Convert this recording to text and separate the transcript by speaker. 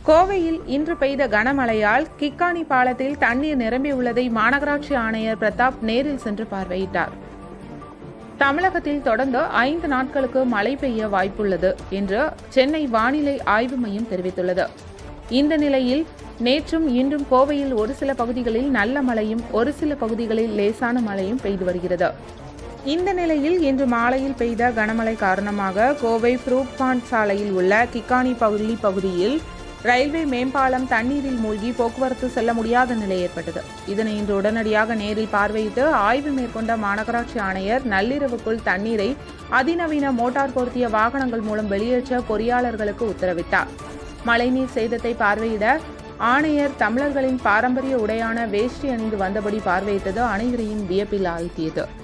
Speaker 1: கோவையில் இன்று பெய்த கனமழையால் கிக்கானி பாலத்தில் தண்ணீர் நிரம்பியுள்ளதை மாநகராட்சி ஆணையர் பிரதாப் நேரில் சென்று பார்வையிட்டார் தமிழகத்தில் தொடர்ந்து ஐந்து நாட்களுக்கு மழை பெய்ய வாய்ப்புள்ளது என்று சென்னை வானிலை ஆய்வு மையம் தெரிவித்துள்ளது இந்த நிலையில் நேற்றும் இன்றும் கோவையில் ஒரு சில பகுதிகளில் நல்ல மழையும் ஒரு சில பகுதிகளில் லேசான மழையும் பெய்து வருகிறது இந்த நிலையில் இன்று மாலையில் பெய்த கனமழை காரணமாக கோவை ஃப்ரூட் பாண்ட் சாலையில் உள்ள கிக்கானி பள்ளி பகுதியில் ரயில்வே மேம்பாலம் தண்ணீரில் மூழ்கி போக்குவரத்து செல்ல முடியாத நிலை ஏற்பட்டது இதனை இன்று உடனடியாக நேரில் பார்வையிட்டு ஆய்வு மேற்கொண்ட மாநகராட்சி ஆணையர் நள்ளிரவுக்குள் தண்ணீரை அதிநவீன மோட்டார் பொருத்திய வாகனங்கள் மூலம் வெளியேற்ற பொறியாளர்களுக்கு உத்தரவிட்டார் மழைநீர் சேதத்தை பார்வையிட ஆணையர் தமிழர்களின் பாரம்பரிய உடையான வேஷ்டி அணிந்து வந்தபடி பார்வையிட்டது அனைவரையும் வியப்பில் ஆழ்த்தியது